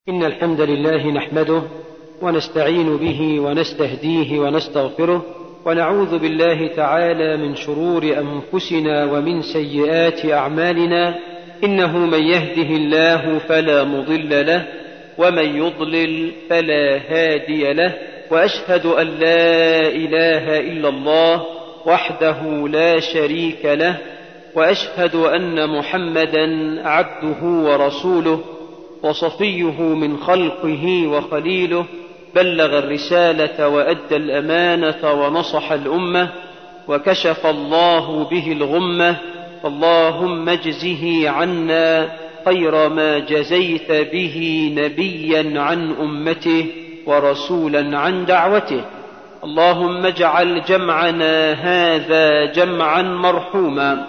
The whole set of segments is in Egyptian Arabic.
إن الحمد لله نحمده ونستعين به ونستهديه ونستغفره ونعوذ بالله تعالى من شرور أنفسنا ومن سيئات أعمالنا إنه من يهده الله فلا مضل له ومن يضلل فلا هادي له وأشهد أن لا إله إلا الله وحده لا شريك له وأشهد أن محمدا عبده ورسوله وصفيه من خلقه وخليله بلغ الرسالة وأدى الأمانة ونصح الأمة وكشف الله به الغمة اللهم اجزه عنا خير ما جزيت به نبيا عن أمته ورسولا عن دعوته اللهم اجعل جمعنا هذا جمعا مرحوما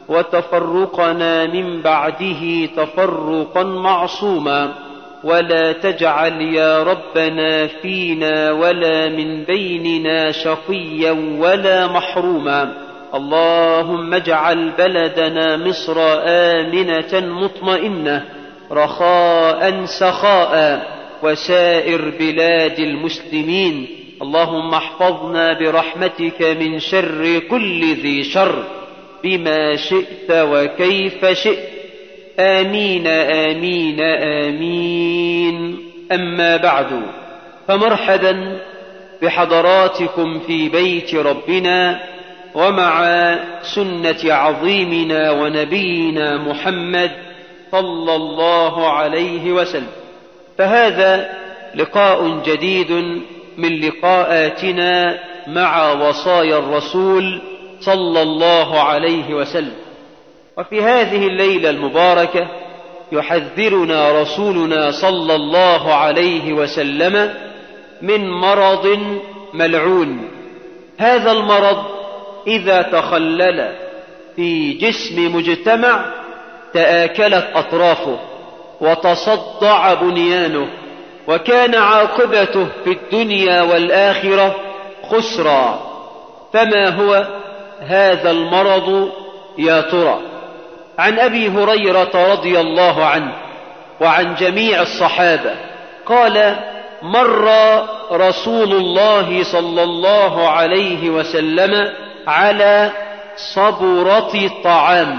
وتفرقنا من بعده تفرقا معصوما ولا تجعل يا ربنا فينا ولا من بيننا شقيا ولا محروما اللهم اجعل بلدنا مصر امنه مطمئنه رخاء سخاء وسائر بلاد المسلمين اللهم احفظنا برحمتك من شر كل ذي شر بما شئت وكيف شئت امين امين امين اما بعد فمرحبا بحضراتكم في بيت ربنا ومع سنه عظيمنا ونبينا محمد صلى الله عليه وسلم فهذا لقاء جديد من لقاءاتنا مع وصايا الرسول صلى الله عليه وسلم وفي هذه الليله المباركه يحذرنا رسولنا صلى الله عليه وسلم من مرض ملعون هذا المرض اذا تخلل في جسم مجتمع تاكلت اطرافه وتصدع بنيانه وكان عاقبته في الدنيا والاخره خسرا فما هو هذا المرض يا ترى عن ابي هريره رضي الله عنه وعن جميع الصحابه قال مر رسول الله صلى الله عليه وسلم على صبرة طعام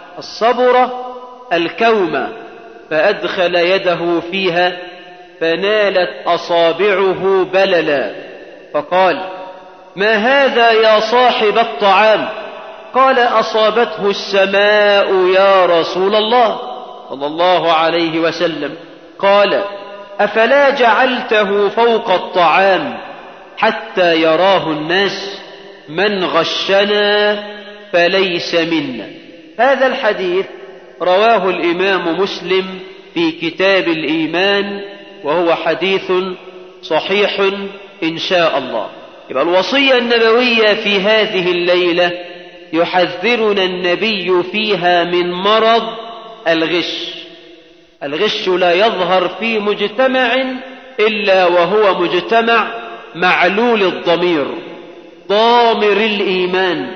الصبرة الكومة فأدخل يده فيها فنالت أصابعه بللا فقال ما هذا يا صاحب الطعام قال أصابته السماء يا رسول الله صلى الله عليه وسلم قال أفلا جعلته فوق الطعام حتى يراه الناس من غشنا فليس منا هذا الحديث رواه الإمام مسلم في كتاب الإيمان وهو حديث صحيح إن شاء الله يبقى الوصية النبوية في هذه الليلة يحذرنا النبي فيها من مرض الغش الغش لا يظهر في مجتمع إلا وهو مجتمع معلول الضمير ضامر الإيمان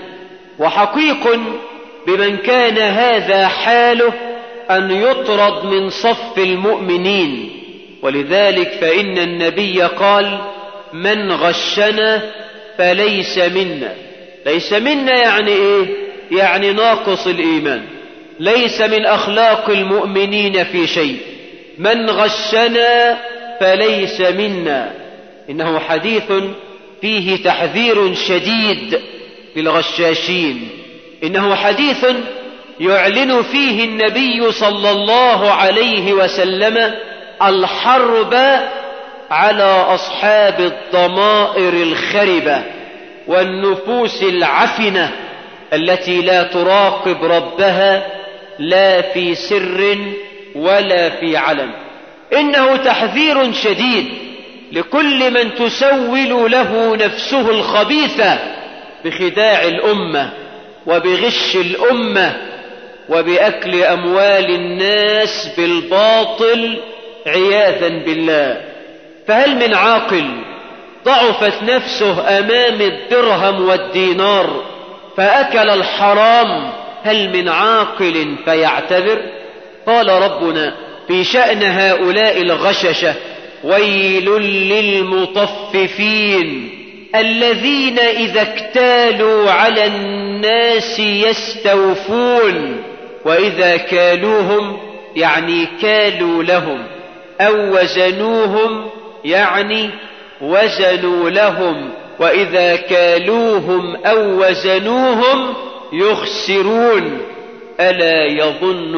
وحقيق بمن كان هذا حاله أن يطرد من صف المؤمنين ولذلك فإن النبي قال من غشنا فليس منا ليس منا يعني ايه يعني ناقص الايمان ليس من اخلاق المؤمنين في شيء من غشنا فليس منا انه حديث فيه تحذير شديد للغشاشين انه حديث يعلن فيه النبي صلى الله عليه وسلم الحرب على اصحاب الضمائر الخربه والنفوس العفنه التي لا تراقب ربها لا في سر ولا في علن انه تحذير شديد لكل من تسول له نفسه الخبيثه بخداع الامه وبغش الامه وباكل اموال الناس بالباطل عياذا بالله فهل من عاقل ضعفت نفسه امام الدرهم والدينار فاكل الحرام هل من عاقل فيعتبر قال ربنا في شأن هؤلاء الغششة ويل للمطففين الذين إذا اكتالوا على الناس يستوفون وإذا كالوهم يعني كالوا لهم أو وزنوهم يعني وزنوا لهم وإذا كالوهم أو وزنوهم يخسرون ألا يظن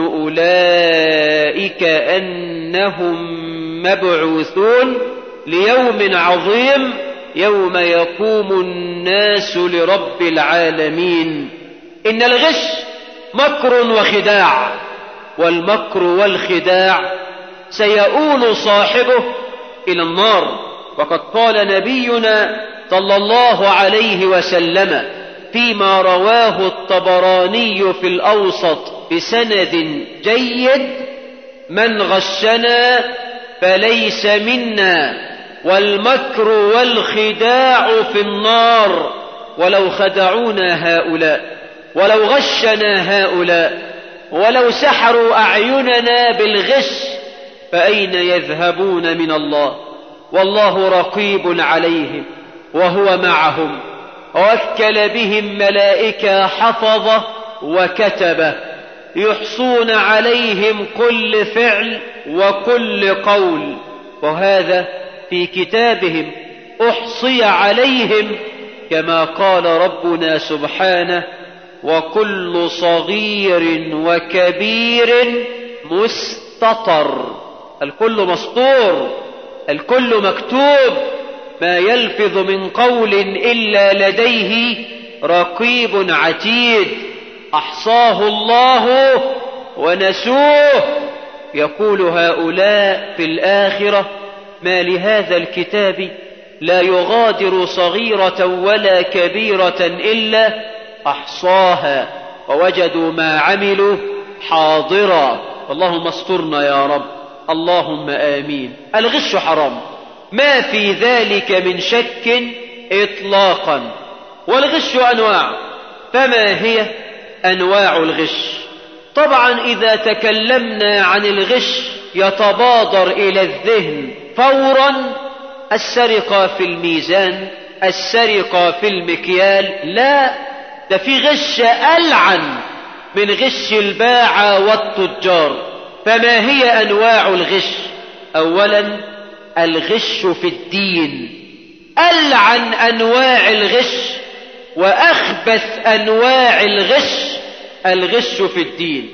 أولئك أنهم مبعوثون ليوم عظيم يوم يقوم الناس لرب العالمين إن الغش مكر وخداع والمكر والخداع سيؤول صاحبه إلى النار وقد قال نبينا صلى الله عليه وسلم فيما رواه الطبراني في الأوسط بسند جيد من غشنا فليس منا والمكر والخداع في النار ولو خدعونا هؤلاء ولو غشنا هؤلاء ولو سحروا أعيننا بالغش فأين يذهبون من الله والله رقيب عليهم وهو معهم ووكل بهم ملائكة حفظة وكتبه يحصون عليهم كل فعل وكل قول وهذا في كتابهم احصي عليهم كما قال ربنا سبحانه وكل صغير وكبير مستطر الكل مسطور الكل مكتوب ما يلفظ من قول إلا لديه رقيب عتيد أحصاه الله ونسوه يقول هؤلاء في الآخرة ما لهذا الكتاب لا يغادر صغيرة ولا كبيرة إلا أحصاها ووجدوا ما عملوا حاضرا اللهم استرنا يا رب اللهم آمين الغش حرام ما في ذلك من شك إطلاقا والغش أنواع فما هي أنواع الغش طبعا إذا تكلمنا عن الغش يتبادر إلى الذهن فورا السرقة في الميزان السرقة في المكيال لا ده في غش ألعن من غش الباعة والتجار فما هي أنواع الغش أولا الغش في الدين ألعن أنواع الغش وأخبث أنواع الغش الغش في الدين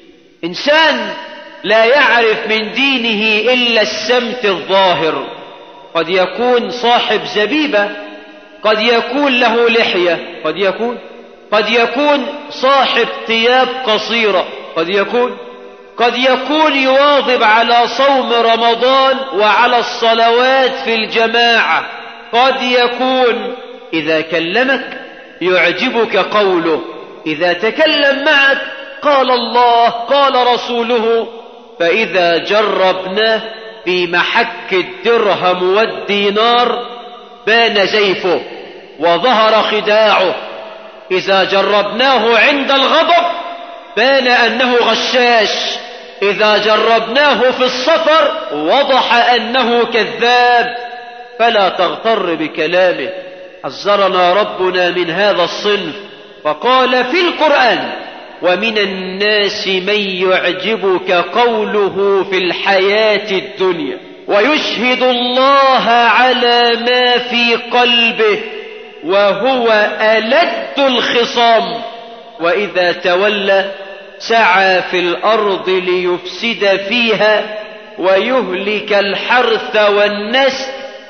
إنسان لا يعرف من دينه إلا السمت الظاهر قد يكون صاحب زبيبة قد يكون له لحية قد يكون قد يكون صاحب ثياب قصيرة قد يكون قد يكون يواظب على صوم رمضان وعلى الصلوات في الجماعة قد يكون إذا كلمك يعجبك قوله إذا تكلم معك قال الله قال رسوله فإذا جربناه في محك الدرهم والدينار بان زيفه وظهر خداعه إذا جربناه عند الغضب بان أنه غشاش إذا جربناه في السفر وضح أنه كذاب فلا تغتر بكلامه حذرنا ربنا من هذا الصنف فقال في القرآن ومن الناس من يعجبك قوله في الحياة الدنيا ويشهد الله على ما في قلبه وهو ألد الخصام وإذا تولى سعى في الأرض ليفسد فيها ويهلك الحرث والنسل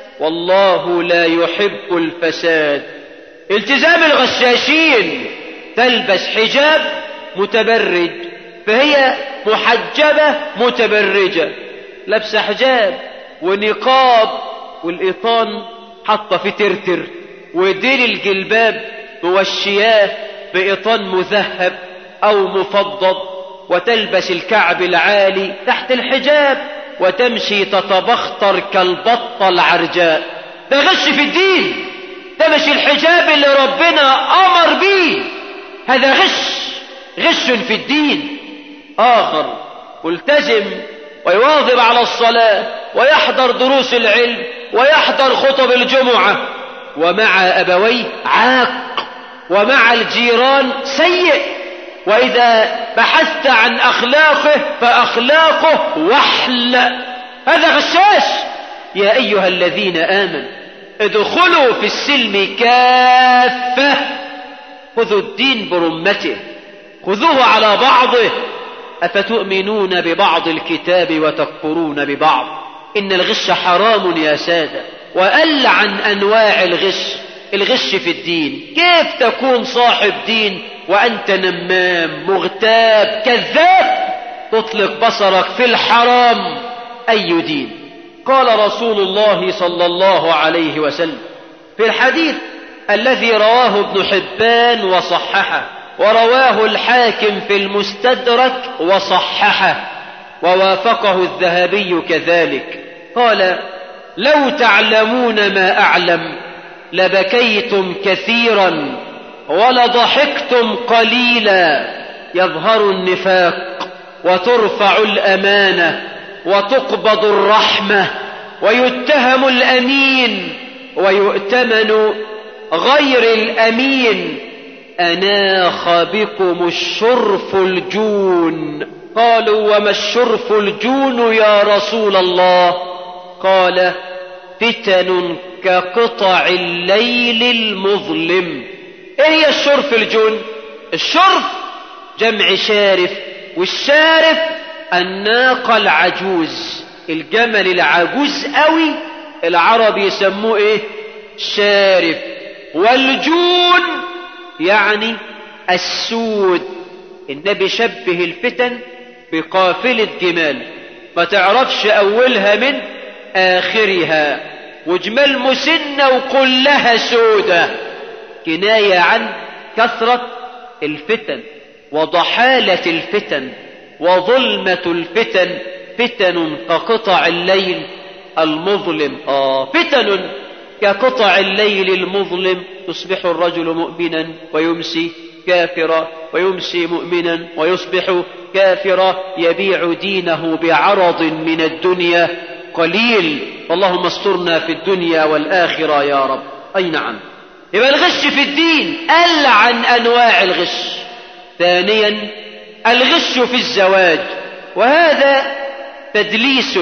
والله لا يحب الفساد التزام الغشاشين تلبس حجاب متبرج فهي محجبة متبرجة لابسة حجاب ونقاب والإيطان حاطة في ترتر وديل الجلباب موشياه بإيطان مذهب أو مفضض وتلبس الكعب العالي تحت الحجاب وتمشي تتبختر كالبطة العرجاء ده غش في الدين ده مش الحجاب اللي ربنا أمر بيه هذا غش غش في الدين آخر ملتزم ويواظب على الصلاة ويحضر دروس العلم ويحضر خطب الجمعة ومع أبويه عاق ومع الجيران سيء وإذا بحثت عن أخلاقه فأخلاقه وحل هذا غشاش يا أيها الذين آمنوا ادخلوا في السلم كافة خذوا الدين برمته خذوه على بعضه أفتؤمنون ببعض الكتاب وتكفرون ببعض إن الغش حرام يا سادة وأل عن أنواع الغش الغش في الدين كيف تكون صاحب دين وأنت نمام مغتاب كذاب تطلق بصرك في الحرام أي دين قال رسول الله صلى الله عليه وسلم في الحديث الذي رواه ابن حبان وصححه ورواه الحاكم في المستدرك وصححه ووافقه الذهبي كذلك قال لو تعلمون ما أعلم لبكيتم كثيرا ولضحكتم قليلا يظهر النفاق وترفع الأمانة وتقبض الرحمة ويتهم الأمين ويؤتمن غير الأمين أناخ بكم الشرف الجون قالوا وما الشرف الجون يا رسول الله قال فتن كقطع الليل المظلم ايه هي الشرف الجون الشرف جمع شارف والشارف الناقة العجوز الجمل العجوز قوي العرب يسموه ايه شارف والجون يعني السود النبي شبه الفتن بقافلة جمال ما تعرفش أولها من آخرها وجمال مسنة وكلها سودة كناية عن كثرة الفتن وضحالة الفتن وظلمة الفتن فتن كقطع الليل المظلم آه فتن كقطع الليل المظلم يصبح الرجل مؤمنا ويمسي كافرا ويمسي مؤمنا ويصبح كافرا يبيع دينه بعرض من الدنيا قليل اللهم استرنا في الدنيا والآخرة يا رب أي نعم يبقى الغش في الدين قل عن أنواع الغش ثانيا الغش في الزواج وهذا تدليس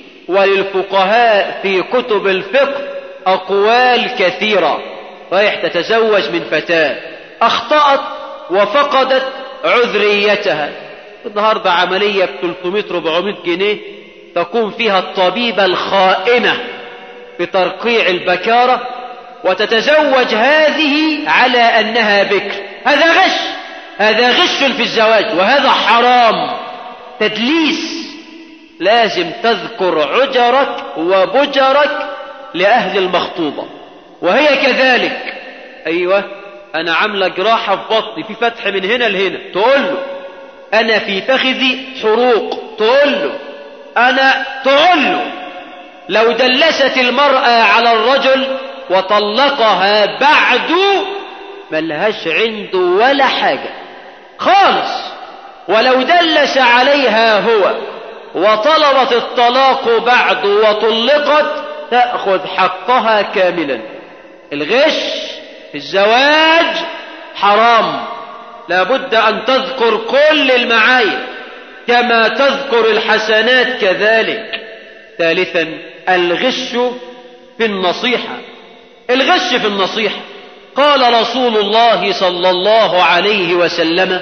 وللفقهاء في كتب الفقه أقوال كثيرة رايح تتزوج من فتاة أخطأت وفقدت عذريتها النهاردة عملية ب 300-400 جنيه تقوم فيها الطبيبة الخائنة بترقيع البكارة وتتزوج هذه على أنها بكر هذا غش هذا غش في الزواج وهذا حرام تدليس لازم تذكر عجرك وبجرك لأهل المخطوبة وهي كذلك أيوة أنا عاملة جراحة في بطني في فتح من هنا لهنا تقول له أنا في فخذي حروق تقول له أنا تقول له لو دلست المرأة على الرجل وطلقها بعد ملهاش عنده ولا حاجة خالص ولو دلس عليها هو وطلبت الطلاق بعد وطلقت تأخذ حقها كاملا الغش في الزواج حرام لابد أن تذكر كل المعايب كما تذكر الحسنات كذلك ثالثا الغش في النصيحة الغش في النصيحة قال رسول الله صلى الله عليه وسلم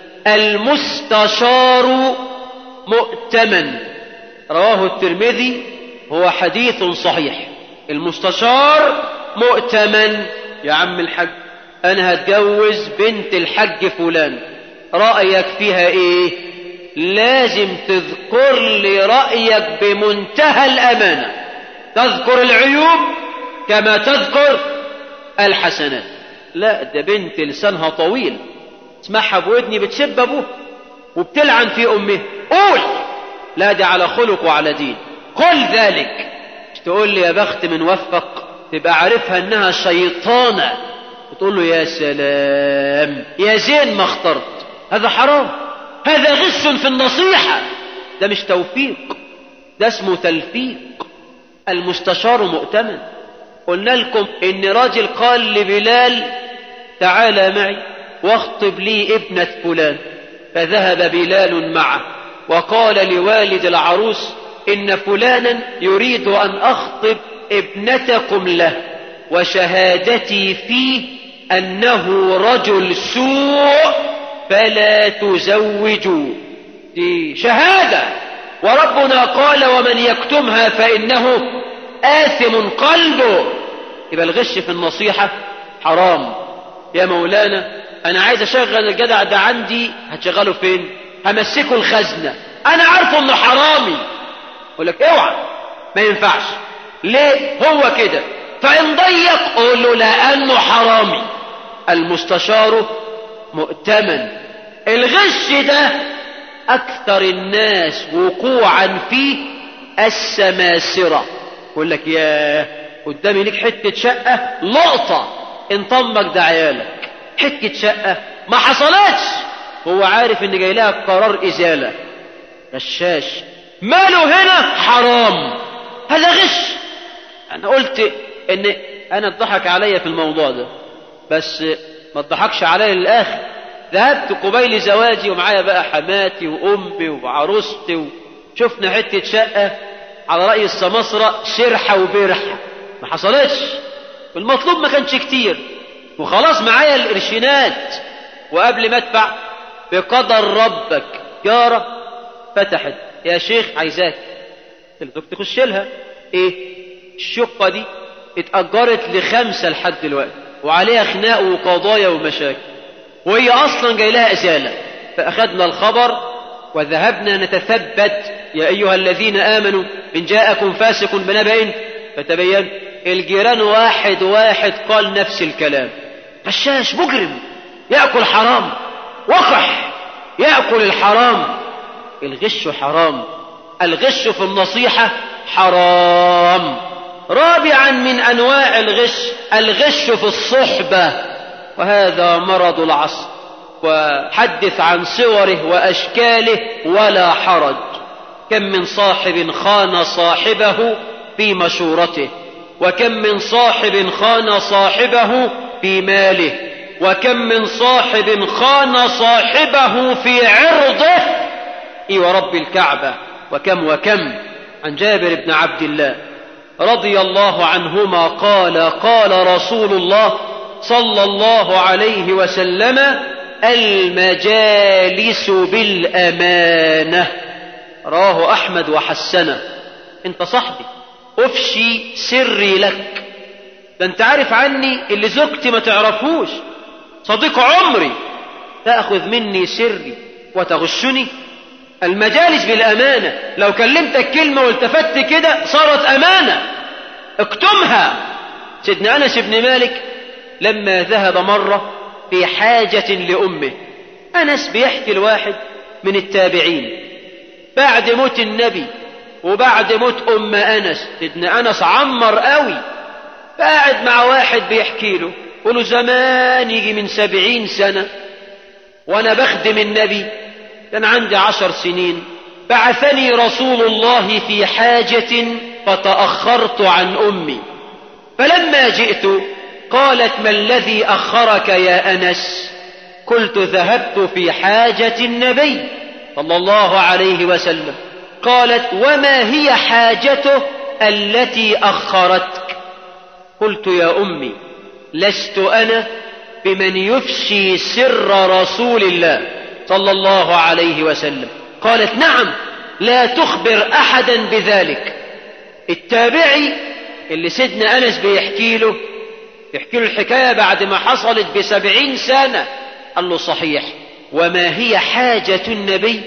المستشار مؤتمن رواه الترمذي هو حديث صحيح المستشار مؤتمن يا عم الحج انا هتجوز بنت الحج فلان رأيك فيها ايه لازم تذكر لي رأيك بمنتهى الامانة تذكر العيوب كما تذكر الحسنات لا ده بنت لسانها طويل اسمعها بودني بتسب ابوه وبتلعن في امه قول لا ده على خلق وعلى دين قل ذلك مش تقول لي يا بخت من وفق تبقى عارفها انها شيطانة وتقول له يا سلام يا زين ما اخترت هذا حرام هذا غش في النصيحة ده مش توفيق ده اسمه تلفيق المستشار مؤتمن قلنا لكم ان راجل قال لبلال تعالى معي واخطب لي ابنة فلان فذهب بلال معه وقال لوالد العروس إن فلانا يريد أن أخطب ابنتكم له وشهادتي فيه أنه رجل سوء فلا تزوجوا دي شهادة وربنا قال ومن يكتمها فإنه آثم قلبه يبقى الغش في النصيحة حرام يا مولانا أنا عايز أشغل الجدع ده عندي هتشغله فين همسكه الخزنة أنا عارفه إنه حرامي يقول لك اوعى ما ينفعش ليه هو كده فإن ضيق قول له لأنه حرامي المستشار مؤتمن الغش ده أكثر الناس وقوعا فيه السماسرة يقول لك يا قدامي ليك حتة شقة لقطة ان طمك ده عيالك حتة شقة ما حصلتش هو عارف ان جاي لها قرار ازالة غشاش ماله هنا حرام هذا غش انا قلت ان انا اتضحك عليا في الموضوع ده بس ما اتضحكش عليا للاخر ذهبت قبيل زواجي ومعايا بقى حماتي وامي وعروستي وشفنا حته شقه على راي السماسره شرحه وبرحه ما حصلتش والمطلوب ما كانش كتير وخلاص معايا القرشينات وقبل ما ادفع بقدر ربك جاره فتحت يا شيخ عايزاك قلت له تخش لها ايه الشقه دي اتأجرت لخمسة لحد دلوقتي وعليها خناق وقضايا ومشاكل وهي أصلا جاي لها إزالة فأخذنا الخبر وذهبنا نتثبت يا أيها الذين آمنوا إن جاءكم فاسق بنبأ فتبين الجيران واحد واحد قال نفس الكلام غشاش مجرم يأكل حرام وقح يأكل الحرام الغش حرام الغش في النصيحة حرام رابعا من انواع الغش الغش في الصحبه وهذا مرض العصر وحدث عن صوره واشكاله ولا حرج كم من صاحب خان صاحبه في مشورته وكم من صاحب خان صاحبه في ماله وكم من صاحب خان صاحبه في عرضه اي ورب الكعبه وكم وكم عن جابر بن عبد الله رضي الله عنهما قال قال رسول الله صلى الله عليه وسلم المجالس بالامانه رواه احمد وحسنه انت صاحبي افشي سري لك ده انت عارف عني اللي زوجتي ما تعرفوش صديق عمري تاخذ مني سري وتغشني المجالس بالأمانة لو كلمتك كلمة والتفت كده صارت أمانة اكتمها سيدنا أنس بن مالك لما ذهب مرة في حاجة لأمه أنس بيحكي الواحد من التابعين بعد موت النبي وبعد موت أم أنس سيدنا أنس عمر قوي فقاعد مع واحد بيحكي له قوله زمان يجي من سبعين سنة وأنا بخدم النبي كان عندي عشر سنين بعثني رسول الله في حاجة فتأخرت عن أمي فلما جئت قالت ما الذي أخرك يا أنس قلت ذهبت في حاجة النبي صلى الله عليه وسلم قالت وما هي حاجته التي أخرتك قلت يا أمي لست أنا بمن يفشي سر رسول الله صلى الله عليه وسلم قالت نعم لا تخبر احدا بذلك التابعي اللي سيدنا انس بيحكي له يحكي له الحكايه بعد ما حصلت بسبعين سنه قال له صحيح وما هي حاجه النبي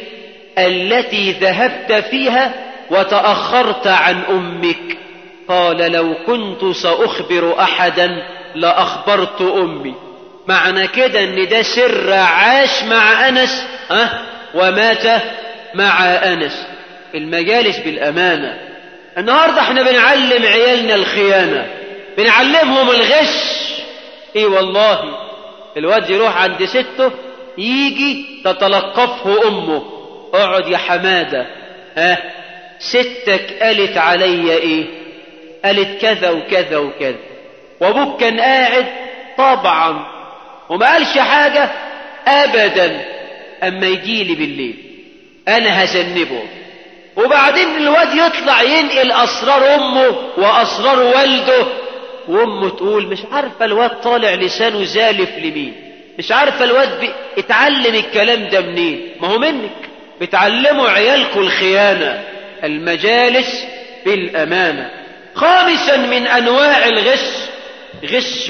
التي ذهبت فيها وتاخرت عن امك قال لو كنت ساخبر احدا لاخبرت امي معنى كده ان ده سر عاش مع انس أه ومات مع انس المجالس بالامانه النهارده احنا بنعلم عيالنا الخيانه بنعلمهم الغش ايه والله الواد يروح عند سته يجي تتلقفه امه اقعد يا حماده ها ستك قالت عليا ايه قالت كذا وكذا وكذا وابوك كان قاعد طبعا وما قالش حاجة ابدا اما يجي لي بالليل انا هذنبه وبعدين الواد يطلع ينقل اسرار امه واسرار والده وامه تقول مش عارفه الواد طالع لسانه زالف لمين مش عارفه الواد بي... اتعلم الكلام ده منين ما هو منك بتعلموا عيالكم الخيانه المجالس بالامانه خامسا من انواع الغش غش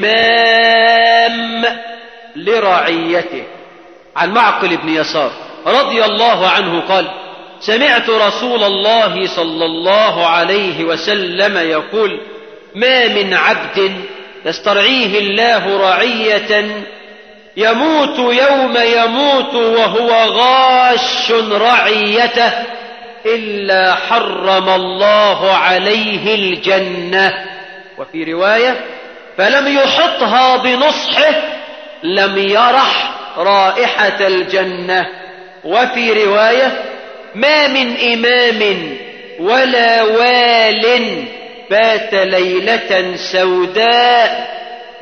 الامام لرعيته عن معقل بن يسار رضي الله عنه قال سمعت رسول الله صلى الله عليه وسلم يقول ما من عبد يسترعيه الله رعية يموت يوم يموت وهو غاش رعيته إلا حرم الله عليه الجنة وفي رواية فلم يحطها بنصحه لم يرح رائحة الجنة وفي رواية ما من إمام ولا وال بات ليلة سوداء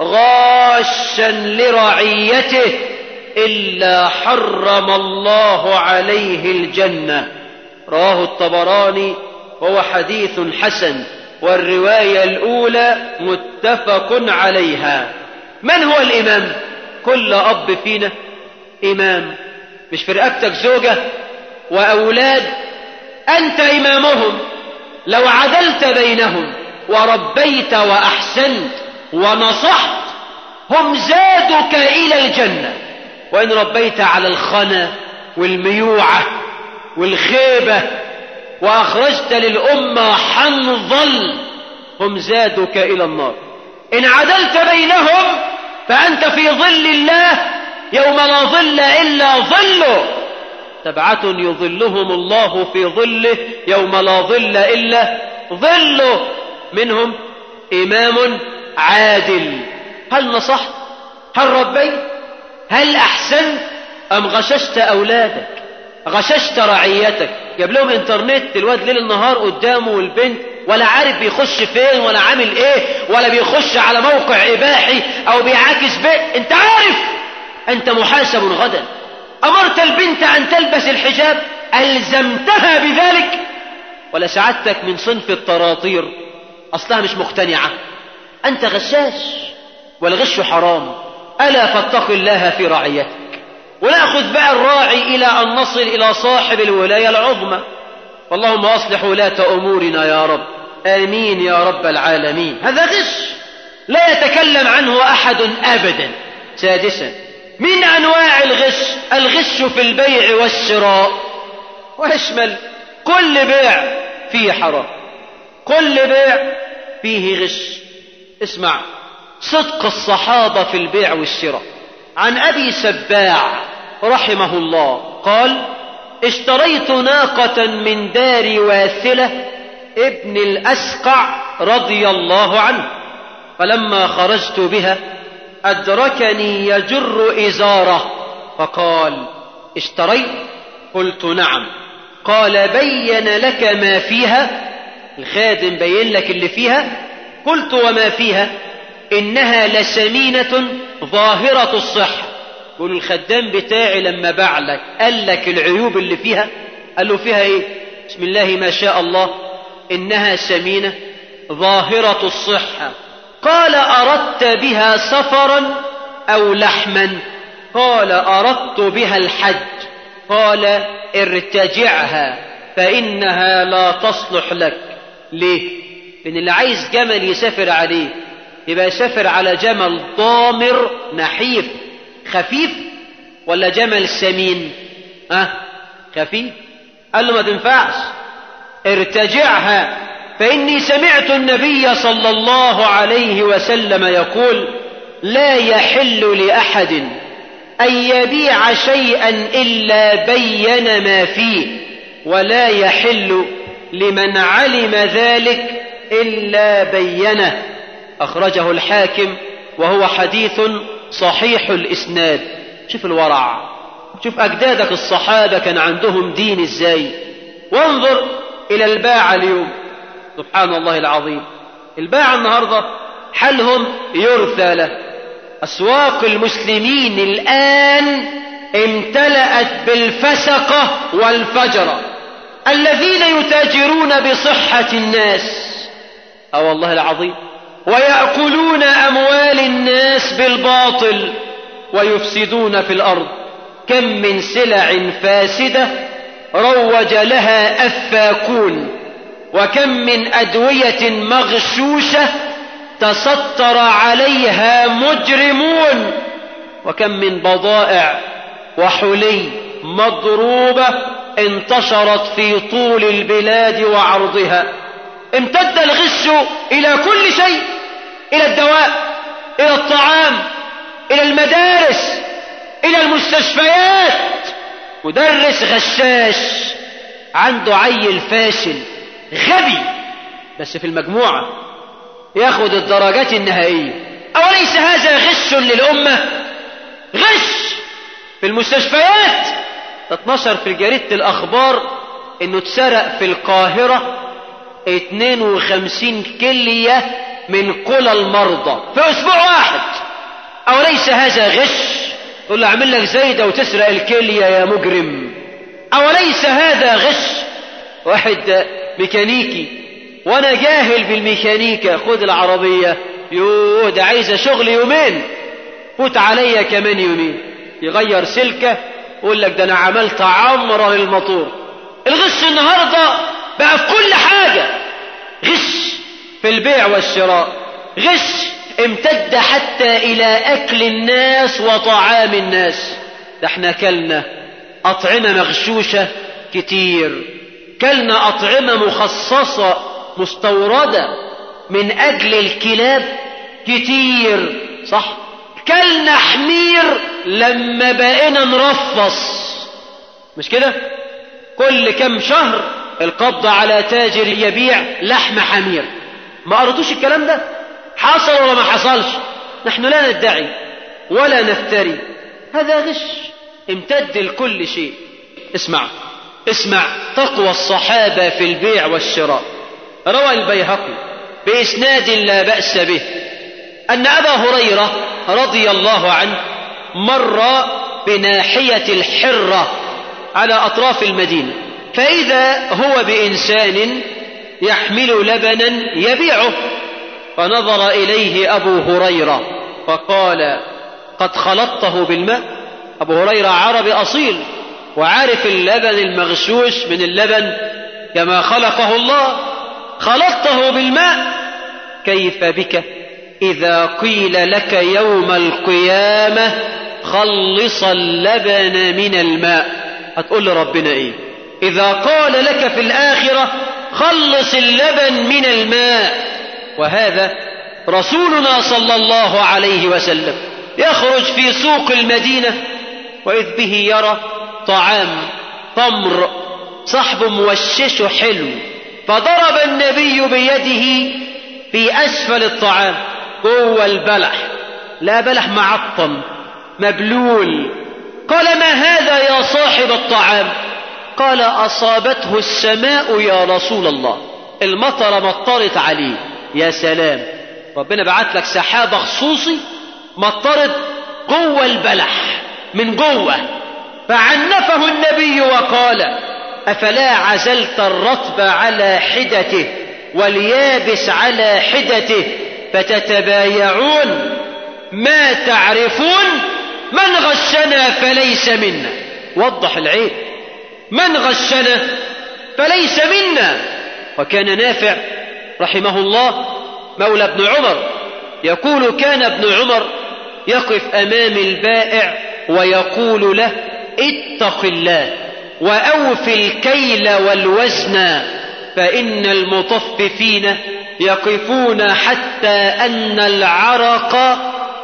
غاشا لرعيته إلا حرم الله عليه الجنة رواه الطبراني وهو حديث حسن والرواية الأولى متفق عليها من هو الإمام كل أب فينا إمام مش في رقبتك زوجة وأولاد أنت إمامهم لو عدلت بينهم وربيت وأحسنت ونصحت هم زادك إلى الجنة وإن ربيت على الخنا والميوعة والخيبة وأخرجت للأمة حنظل هم زادك إلى النار إن عدلت بينهم فأنت في ظل الله يوم لا ظل إلا ظله سبعة يظلهم الله في ظله يوم لا ظل إلا ظله منهم إمام عادل هل نصحت هل ربيت هل أحسنت أم غششت أولادك غششت رعيتك جاب لهم انترنت الواد ليل النهار قدامه والبنت ولا عارف بيخش فين ولا عامل ايه ولا بيخش على موقع اباحي او بيعاكس بيه انت عارف انت محاسب غدا امرت البنت ان تلبس الحجاب الزمتها بذلك ولا سعادتك من صنف الطراطير اصلها مش مقتنعه انت غشاش والغش حرام الا فاتق الله في رعيتك وناخذ بقى الراعي الى ان نصل الى صاحب الولايه العظمى اللهم اصلح ولاه امورنا يا رب امين يا رب العالمين هذا غش لا يتكلم عنه احد ابدا سادسا من انواع الغش الغش في البيع والشراء ويشمل كل بيع فيه حرام كل بيع فيه غش اسمع صدق الصحابه في البيع والشراء عن ابي سباع رحمه الله قال اشتريت ناقه من دار واثله ابن الاسقع رضي الله عنه فلما خرجت بها أدركني يجر إزاره فقال اشتريت قلت نعم قال بين لك ما فيها الخادم بين لك اللي فيها قلت وما فيها إنها لسمينة ظاهرة الصحة يقول الخدام بتاعي لما باع لك قال لك العيوب اللي فيها قال له فيها ايه بسم الله ما شاء الله إنها سمينة ظاهرة الصحة قال أردت بها سفرا أو لحما قال أردت بها الحج قال ارتجعها فإنها لا تصلح لك ليه إن اللي عايز جمل يسافر عليه يبقى يسافر على جمل ضامر نحيف خفيف ولا جمل سمين أه خفيف قال له ما تنفعش ارتجعها فإني سمعت النبي صلى الله عليه وسلم يقول لا يحل لأحد أن يبيع شيئا إلا بين ما فيه ولا يحل لمن علم ذلك إلا بينه أخرجه الحاكم وهو حديث صحيح الإسناد شوف الورع شوف أجدادك الصحابة كان عندهم دين إزاي وانظر إلى الباعة اليوم سبحان الله العظيم الباعة النهاردة حالهم يرثى له أسواق المسلمين الآن امتلأت بالفسقة والفجرة الذين يتاجرون بصحة الناس أو والله العظيم ويأكلون أموال الناس بالباطل ويفسدون في الأرض كم من سلع فاسدة روج لها أفاكون وكم من أدوية مغشوشة تستر عليها مجرمون وكم من بضائع وحلي مضروبة انتشرت في طول البلاد وعرضها امتد الغش إلى كل شيء إلى الدواء إلى الطعام إلى المدارس إلى المستشفيات مدرس غشاش عنده عيل فاشل غبي بس في المجموعة ياخد الدرجات النهائية أوليس هذا غش للأمة غش في المستشفيات اتنشر في جريدة الأخبار إنه اتسرق في القاهرة 52 كلية من قلى المرضى في أسبوع واحد أوليس هذا غش تقول له أعمل لك زايدة وتسرق الكلية يا مجرم أوليس هذا غش واحد ميكانيكي وأنا جاهل بالميكانيكا خد العربية يوه ده عايزة شغل يومين فوت عليا كمان يومين يغير سلكة يقول لك ده أنا عملت عمرة للموتور الغش النهاردة بقى في كل حاجة غش في البيع والشراء غش امتد حتى إلى أكل الناس وطعام الناس ده احنا كلنا أطعمة مغشوشة كتير كلنا أطعمة مخصصة مستوردة من أجل الكلاب كتير صح كلنا حمير لما بقينا نرفص مش كده كل كم شهر القبض على تاجر يبيع لحم حمير ما قرأتوش الكلام ده حصل ولا ما حصلش نحن لا ندعي ولا نفتري هذا غش امتد لكل شيء اسمع اسمع تقوى الصحابة في البيع والشراء روى البيهقي بإسناد لا بأس به أن أبا هريرة رضي الله عنه مر بناحية الحرة على أطراف المدينة فإذا هو بإنسان يحمل لبنا يبيعه فنظر إليه أبو هريرة فقال قد خلطته بالماء أبو هريرة عربي أصيل وعارف اللبن المغشوش من اللبن كما خلقه الله خلطته بالماء كيف بك إذا قيل لك يوم القيامة خلص اللبن من الماء هتقول لربنا إيه إذا قال لك في الآخرة خلص اللبن من الماء وهذا رسولنا صلى الله عليه وسلم يخرج في سوق المدينة وإذ به يرى طعام تمر صحب موشش حلو فضرب النبي بيده في أسفل الطعام جوه البلح لا بلح معطم مبلول قال ما هذا يا صاحب الطعام قال أصابته السماء يا رسول الله المطر مطرت عليه يا سلام ربنا بعت لك سحابة خصوصي مطرت جوه البلح من جوه فعنفه النبي وقال أفلا عزلت الرطب على حدته واليابس على حدته فتتبايعون ما تعرفون من غشنا فليس منا وضح العيب من غشنا فليس منا وكان نافع رحمه الله مولى ابن عمر يقول كان ابن عمر يقف امام البائع ويقول له اتق الله واوف الكيل والوزن فان المطففين يقفون حتى ان العرق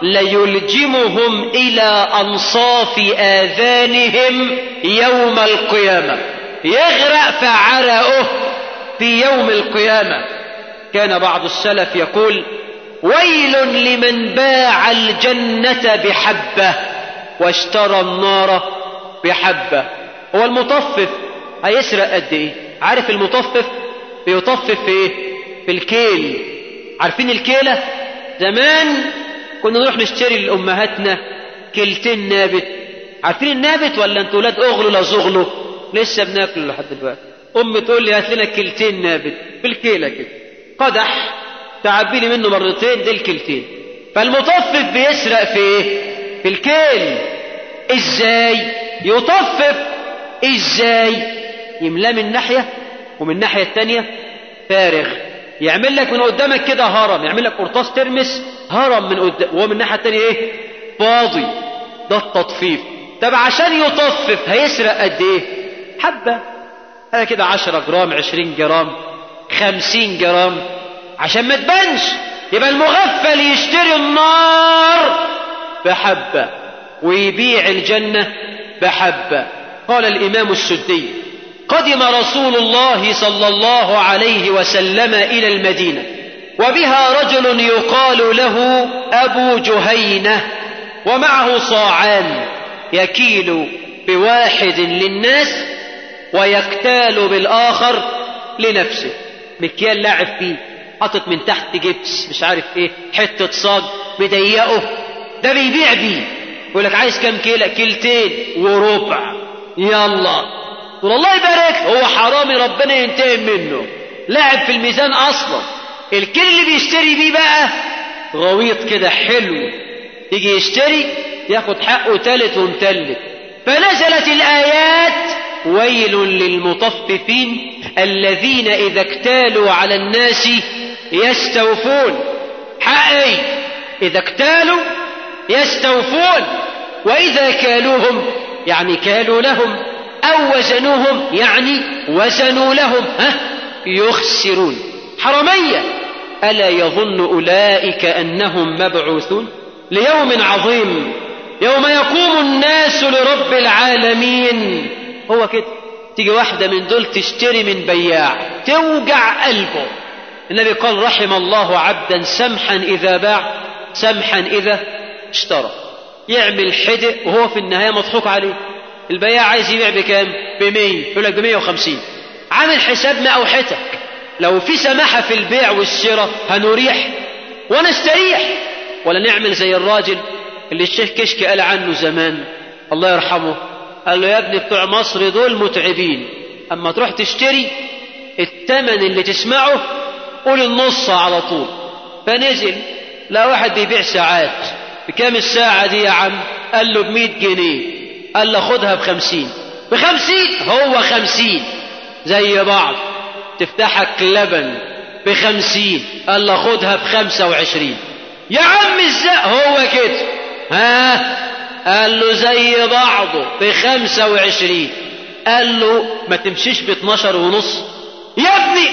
ليلجمهم الى انصاف اذانهم يوم القيامه يغرق فعرقه في يوم القيامه كان بعض السلف يقول ويل لمن باع الجنه بحبه واشترى النار بحبه هو المطفف هيسرق قد ايه عارف المطفف بيطفف في ايه في الكيل عارفين الكيلة زمان كنا نروح نشتري لأمهاتنا كيلتين نابت عارفين النابت ولا انتوا ولاد اغلوا لا زغلوا لسه بناكله لحد دلوقتي امي تقول لي هات لنا كيلتين نابت بالكيلة كده قدح تعبي لي منه مرتين دي الكيلتين فالمطفف بيسرق في ايه في الكيل ازاي يطفف ازاي يملاه من ناحية ومن الناحية التانية فارغ يعمل لك من قدامك كده هرم يعمل لك قرطاس ترمس هرم من قدام وهو من الناحية التانية ايه فاضي ده التطفيف طب عشان يطفف هيسرق قد ايه حبة هذا كده عشرة جرام عشرين جرام خمسين جرام عشان ما تبانش يبقى المغفل يشتري النار بحبة ويبيع الجنة بحبة قال الإمام السدي قدم رسول الله صلى الله عليه وسلم إلى المدينة وبها رجل يقال له أبو جهينة ومعه صاعان يكيل بواحد للناس ويكتال بالآخر لنفسه مكيال لاعب فيه حاطط من تحت جبس مش عارف ايه حتة صاج مضيقه ده بيبيع بيه يقول لك عايز كام كيلة كيلتين وربع يلا تقول الله يبارك هو حرامي ربنا ينتقم منه لاعب في الميزان اصلا الكيل اللي بيشتري بيه بقى غويط كده حلو يجي يشتري ياخد حقه تالت ومتلت فنزلت الآيات ويل للمطففين الذين إذا اكتالوا على الناس يستوفون حقي إذا اكتالوا يستوفون وإذا كالوهم يعني كالوا لهم أو وزنوهم يعني وزنوا لهم ها يخسرون حرمية ألا يظن أولئك أنهم مبعوثون ليوم عظيم يوم يقوم الناس لرب العالمين هو كده تيجي واحدة من دول تشتري من بياع توجع قلبه النبي قال رحم الله عبدا سمحا إذا باع سمحا إذا اشترى يعمل حدق وهو في النهاية مضحوك عليه البياع عايز يبيع بكام بمية يقول لك بمية وخمسين عامل حساب مقاوحتك لو في سماحة في البيع والشراء هنريح ونستريح ولا نعمل زي الراجل اللي الشيخ كشك قال عنه زمان الله يرحمه قال له يا ابني بتوع مصر دول متعبين اما تروح تشتري التمن اللي تسمعه قول النص على طول فنزل لا واحد بيبيع ساعات بكام الساعة دي يا عم قال له بمية جنيه قال له خدها بخمسين بخمسين هو خمسين زي بعض تفتحك لبن بخمسين قال له خدها بخمسة وعشرين يا عم ازاي هو كده ها قال له زي بعضه بخمسة وعشرين قال له ما تمشيش باتناشر ونص يا ابني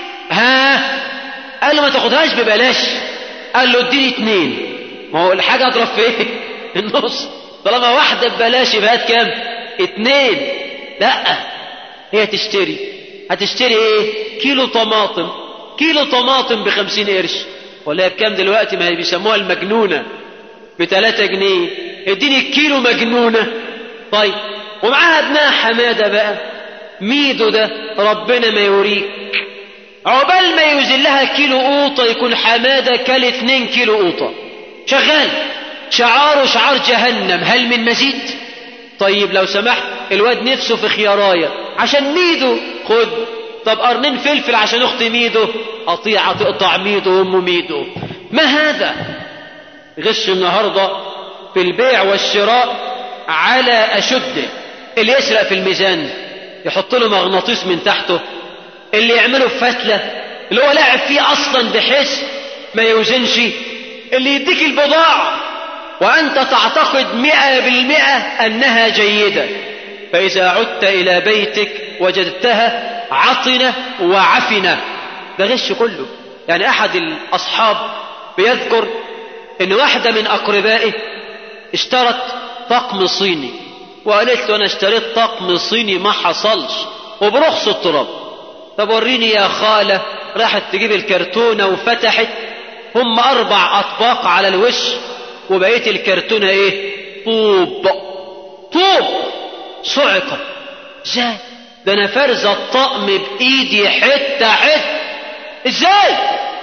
ها قال له ما تاخدهاش ببلاش قال له اديني اتنين ما هو الحاجة اضرب في ايه النص طالما واحدة ببلاش يبقى هات كام اتنين لا هي تشتري هتشتري ايه كيلو طماطم كيلو طماطم بخمسين قرش ولا بكام دلوقتي ما هي بيسموها المجنونة بتلاتة جنيه اديني الكيلو مجنونة طيب ومعاها ابنها حمادة بقى ميدو ده ربنا ما يوريك عقبال ما يوزن لها كيلو قوطة يكون حمادة كل اتنين كيلو قوطة شغال شعاره شعار جهنم هل من مزيد طيب لو سمحت الواد نفسه في خياراية عشان ميدو خد طب قرنين فلفل عشان اخت ميدو قطيعة تقطع ميدو وام ميدو ما هذا غش النهاردة في البيع والشراء على أشده اللي يسرق في الميزان يحط له مغناطيس من تحته اللي يعمله في فتلة اللي هو لاعب فيه أصلا بحيث ما يوزنش اللي يديك البضاعة وأنت تعتقد مئة بالمئة أنها جيدة فإذا عدت إلى بيتك وجدتها عطنة وعفنة ده غش كله يعني أحد الأصحاب بيذكر إن واحدة من أقربائه اشترت طقم صيني وقالت له أنا اشتريت طقم صيني ما حصلش وبرخص التراب طب وريني يا خالة راحت تجيب الكرتونة وفتحت هم أربع أطباق على الوش وبقيت الكرتونة إيه طوب طوب صعقة ازاي ده انا فرز الطقم بايدي حته حته ازاي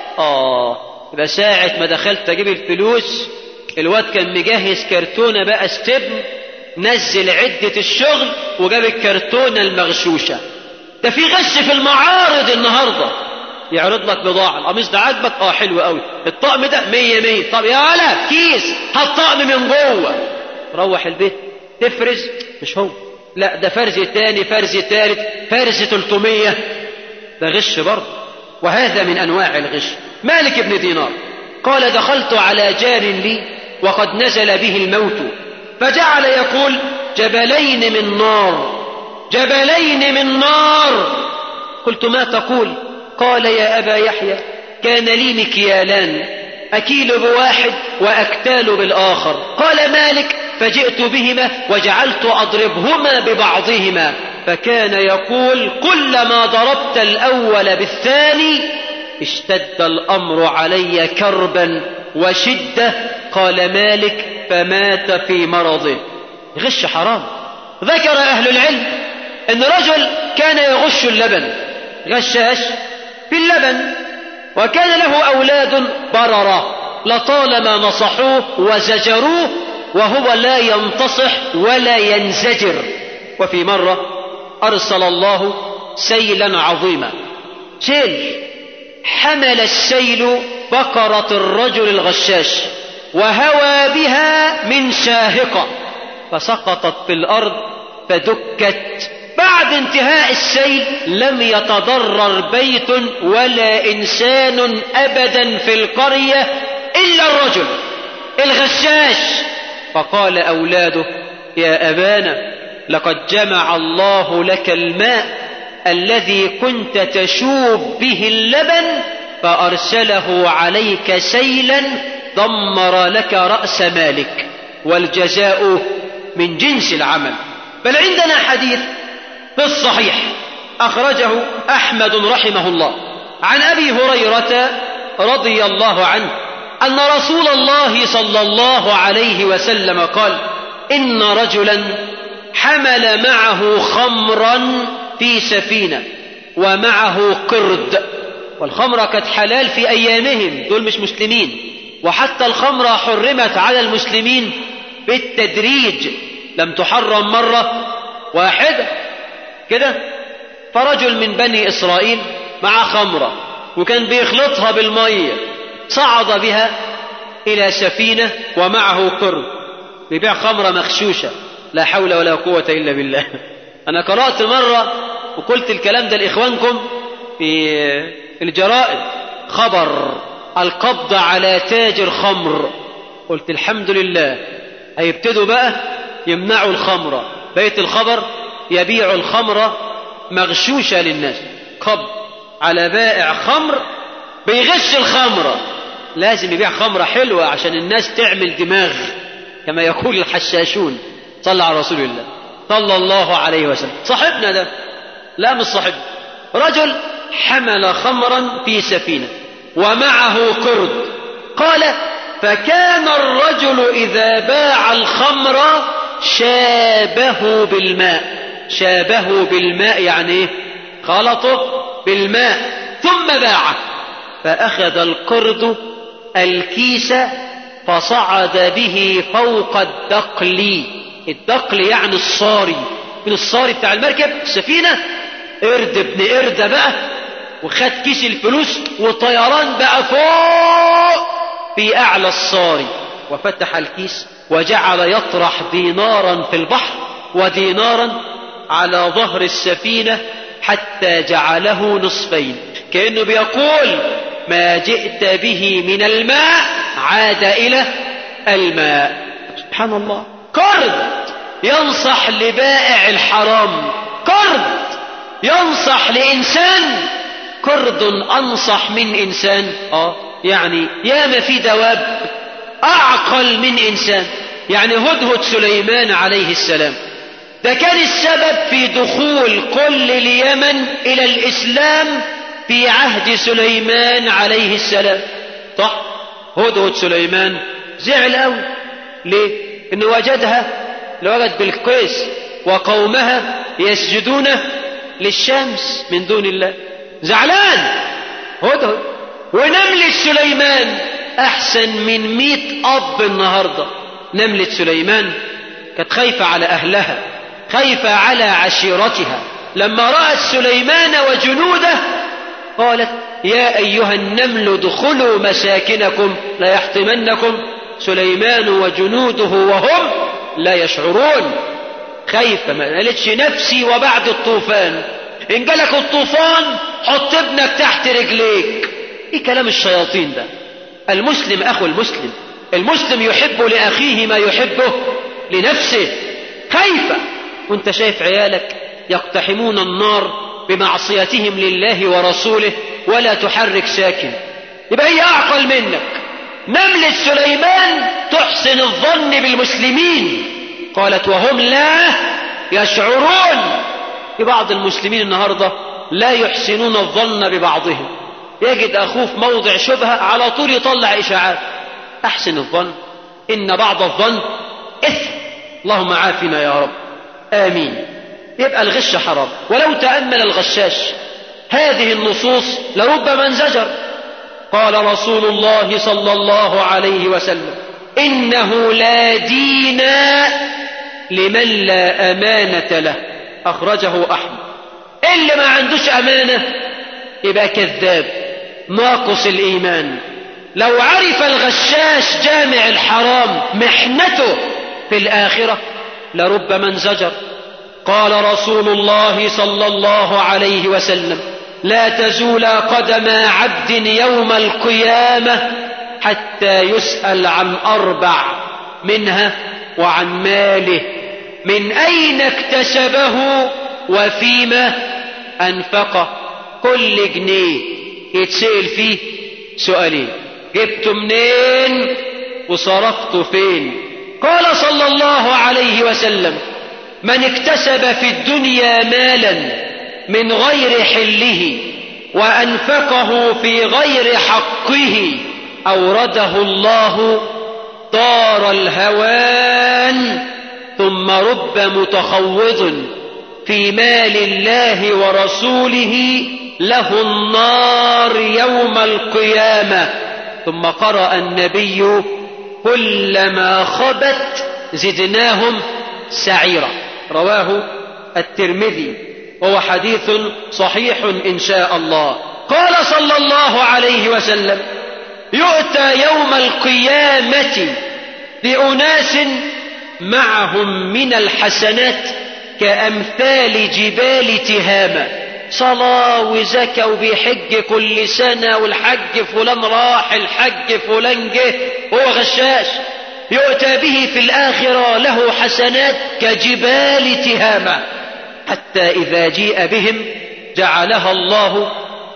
اه يبقى ساعة ما دخلت اجيب الفلوس الواد كان مجهز كرتونة بقى استبن نزل عدة الشغل وجاب الكرتونة المغشوشة ده في غش في المعارض النهاردة يعرض لك بضاعة القميص ده عاجبك اه حلو قوي الطقم ده مية مية طب يا ولا كيس هات طقم من جوه روح البيت تفرز مش هو لا ده فرز تاني فرز تالت فرز 300 ده غش برضه وهذا من انواع الغش مالك بن دينار قال دخلت على جار لي وقد نزل به الموت فجعل يقول جبلين من نار جبلين من نار قلت ما تقول قال يا ابا يحيى كان لي مكيالان اكيل بواحد واكتال بالاخر قال مالك فجئت بهما وجعلت اضربهما ببعضهما فكان يقول كلما ضربت الاول بالثاني اشتد الامر علي كربا وشده قال مالك فمات في مرضه غش حرام ذكر اهل العلم ان رجل كان يغش اللبن غشاش في اللبن وكان له اولاد برره لطالما نصحوه وزجروه وهو لا ينتصح ولا ينزجر وفي مره ارسل الله سيلا عظيما سيل حمل السيل بقرة الرجل الغشاش وهوى بها من شاهقة فسقطت في الأرض فدكت بعد انتهاء السيل لم يتضرر بيت ولا إنسان أبدا في القرية إلا الرجل الغشاش فقال أولاده يا أبانا لقد جمع الله لك الماء الذي كنت تشوب به اللبن فأرسله عليك سيلا دمر لك رأس مالك والجزاء من جنس العمل بل عندنا حديث في الصحيح أخرجه أحمد رحمه الله عن أبي هريرة رضي الله عنه أن رسول الله صلى الله عليه وسلم قال إن رجلا حمل معه خمرا في سفينة ومعه قرد والخمرة كانت حلال في أيامهم دول مش مسلمين وحتى الخمرة حرمت على المسلمين بالتدريج لم تحرم مرة واحدة كده فرجل من بني إسرائيل مع خمرة وكان بيخلطها بالمية صعد بها إلى سفينة ومعه قرد بيبيع خمرة مخشوشة لا حول ولا قوة إلا بالله أنا قرأت مرة وقلت الكلام ده لإخوانكم في الجرائد خبر القبض على تاجر خمر قلت الحمد لله هيبتدوا بقى يمنعوا الخمرة بيت الخبر يبيع الخمرة مغشوشة للناس قبض على بائع خمر بيغش الخمرة لازم يبيع خمرة حلوة عشان الناس تعمل دماغ كما يقول الحشاشون صلى على رسول الله صلى الله عليه وسلم صاحبنا ده لا مش صاحب رجل حمل خمرا في سفينة ومعه قرد قال فكان الرجل إذا باع الخمر شابه بالماء شابه بالماء يعني ايه خلطه بالماء ثم باعه فأخذ القرد الكيس فصعد به فوق الدقل الدقل يعني الصاري من الصاري بتاع المركب السفينة قرد ابن قردة بقى وخد كيس الفلوس وطيران بقى فوق في أعلى الصاري وفتح الكيس وجعل يطرح دينارا في البحر ودينارا على ظهر السفينة حتى جعله نصفين كأنه بيقول ما جئت به من الماء عاد إلى الماء سبحان الله قرد ينصح لبائع الحرام قرد ينصح لإنسان قرد أنصح من إنسان آه يعني ياما في دواب أعقل من إنسان يعني هدهد سليمان عليه السلام ده كان السبب في دخول كل اليمن إلى الإسلام في عهد سليمان عليه السلام صح هدهد سليمان زعل قوي ليه انه وجدها لوجد بالقيس وقومها يسجدون للشمس من دون الله زعلان هدهد ونملة سليمان أحسن من مئة أب النهاردة نملة سليمان كانت خايفة على أهلها خايفة على عشيرتها لما رأت سليمان وجنوده قالت يا أيها النمل ادخلوا مساكنكم لا يحطمنكم سليمان وجنوده وهم لا يشعرون خايفة ما قالتش نفسي وبعد الطوفان إن جالك الطوفان حط ابنك تحت رجليك إيه كلام الشياطين ده المسلم أخو المسلم المسلم يحب لأخيه ما يحبه لنفسه خايفة وانت شايف عيالك يقتحمون النار بمعصيتهم لله ورسوله ولا تحرك ساكن يبقى هي أعقل منك نملة سليمان تحسن الظن بالمسلمين قالت وهم لا يشعرون في بعض المسلمين النهاردة لا يحسنون الظن ببعضهم يجد أخوه في موضع شبهة على طول يطلع إشاعات أحسن الظن إن بعض الظن إثم اللهم عافنا يا رب آمين يبقى الغش حرام ولو تأمل الغشاش هذه النصوص لربما انزجر قال رسول الله صلى الله عليه وسلم إنه لا دين لمن لا أمانة له أخرجه أحمد اللي ما عندوش أمانة يبقى كذاب ناقص الإيمان لو عرف الغشاش جامع الحرام محنته في الآخرة لربما انزجر قال رسول الله صلى الله عليه وسلم لا تزول قدم عبد يوم القيامة حتى يسأل عن أربع منها وعن ماله من أين اكتسبه وفيما أنفقه كل جنيه يتسأل فيه سؤالين جبته منين وصرفته فين قال صلى الله عليه وسلم من اكتسب في الدنيا مالا من غير حله وأنفقه في غير حقه أورده الله دار الهوان ثم رب متخوض في مال الله ورسوله له النار يوم القيامة ثم قرأ النبي كلما خبت زدناهم سعيرا رواه الترمذي وهو حديث صحيح إن شاء الله قال صلى الله عليه وسلم يؤتى يوم القيامة بأناس معهم من الحسنات كأمثال جبال تهامة صلاة وزكاة وبيحج كل سنة والحج فلان راح الحج فلان جه هو غشاش يؤتى به في الآخرة له حسنات كجبال تهامة حتى إذا جيء بهم جعلها الله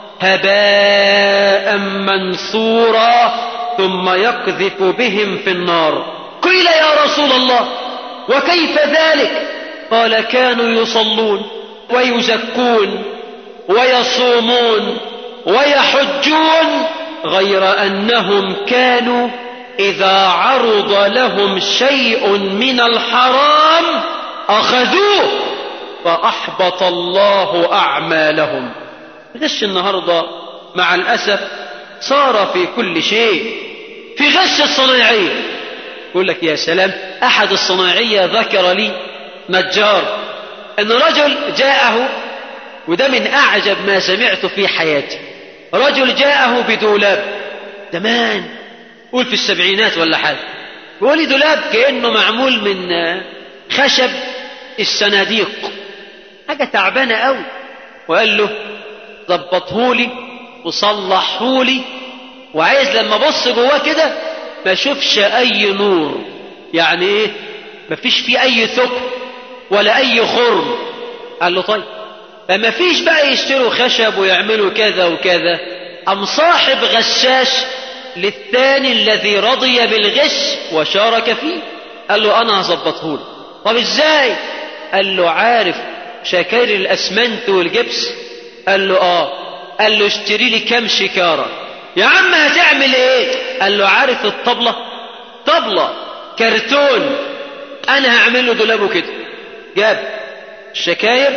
هباء منثورا ثم يقذف بهم في النار قيل يا رسول الله وكيف ذلك قال كانوا يصلون ويزكون ويصومون ويحجون غير أنهم كانوا إذا عرض لهم شيء من الحرام أخذوه فأحبط الله أعمالهم غش النهاردة مع الأسف صار في كل شيء في غش الصناعية يقول لك يا سلام أحد الصناعية ذكر لي نجار أن رجل جاءه وده من أعجب ما سمعت في حياتي رجل جاءه بدولاب زمان قول في السبعينات ولا حاجة بيقول لي دولاب كأنه معمول من خشب الصناديق حاجة تعبانة قوي وقال له ظبطهولي وصلحهولي وعايز لما ابص جواه كده ما اشوفش اي نور يعني ايه ما فيش فيه اي ثقب ولا اي خرم قال له طيب فما فيش بقى يشتروا خشب ويعملوا كذا وكذا ام صاحب غشاش للثاني الذي رضي بالغش وشارك فيه قال له انا هظبطهولك طب ازاي قال له عارف شكاير الاسمنت والجبس قال له اه قال له اشتري لي كام شكاره يا عم هتعمل ايه قال له عارف الطبله طبله كرتون انا هعمل له دولابه كده جاب الشكاير